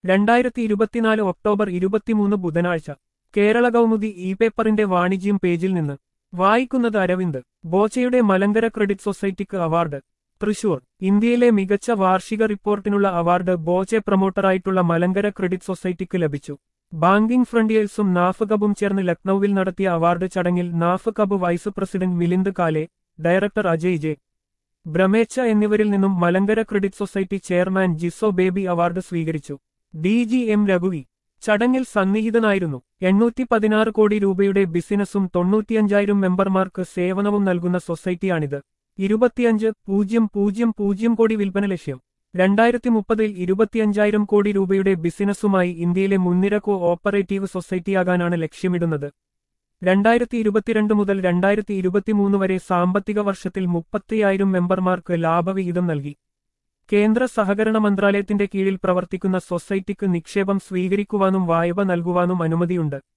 രണ്ടായിരത്തി ഇരുപത്തിനാല് ഒക്ടോബർ ഇരുപത്തിമൂന്ന് ബുധനാഴ്ച കേരള കൗമുദി ഇ പേപ്പറിന്റെ വാണിജ്യം പേജിൽ നിന്ന് വായിക്കുന്നത് അരവിന്ദ് ബോച്ചയുടെ മലങ്കര ക്രെഡിറ്റ് സൊസൈറ്റിക്ക് അവാർഡ് തൃശൂർ ഇന്ത്യയിലെ മികച്ച വാർഷിക റിപ്പോർട്ടിനുള്ള അവാർഡ് ബോച്ചെ പ്രൊമോട്ടറായിട്ടുള്ള മലങ്കര ക്രെഡിറ്റ് സൊസൈറ്റിക്ക് ലഭിച്ചു ബാങ്കിംഗ് ഫ്രണ്ടിയേഴ്സും നാഫ് കബും ചേർന്ന് ലക്നൌവിൽ നടത്തിയ അവാർഡ് ചടങ്ങിൽ NAFCUB vice president Milind Kale director Ajay J Brahmecha എന്നിവരിൽ നിന്നും Malankara credit society chairman Jiso Baby award സ്വീകരിച്ചു ഡി ജി എം രഘുവി ചടങ്ങിൽ സന്നിഹിതനായിരുന്നു എണ്ണൂറ്റി പതിനാറ് കോടി രൂപയുടെ ബിസിനസ്സും തൊണ്ണൂറ്റിയഞ്ചായിരം മെമ്പർമാർക്ക് സേവനവും നൽകുന്ന സൊസൈറ്റിയാണിത് ഇരുപത്തിയഞ്ച് പൂജ്യം പൂജ്യം പൂജ്യം കോടി വിൽപ്പന ലക്ഷ്യം രണ്ടായിരത്തി മുപ്പതിൽ ഇരുപത്തിയഞ്ചായിരം കോടി രൂപയുടെ ബിസിനസ്സുമായി ഇന്ത്യയിലെ മുൻനിര കോ ഓപ്പറേറ്റീവ് സൊസൈറ്റിയാകാനാണ് ലക്ഷ്യമിടുന്നത് രണ്ടായിരത്തി ഇരുപത്തിരണ്ട് മുതൽ രണ്ടായിരത്തി ഇരുപത്തിമൂന്ന് വരെ സാമ്പത്തിക വർഷത്തിൽ മുപ്പത്തിയായിരം മെമ്പർമാർക്ക് ലാഭവിഹിതം നൽകി കേന്ദ്ര സഹകരണ മന്ത്രാലയത്തിന്റെ കീഴിൽ പ്രവർത്തിക്കുന്ന സൊസൈറ്റിക്ക് നിക്ഷേപം സ്വീകരിക്കുവാനും വായ്പ നൽകുവാനും അനുമതിയുണ്ട്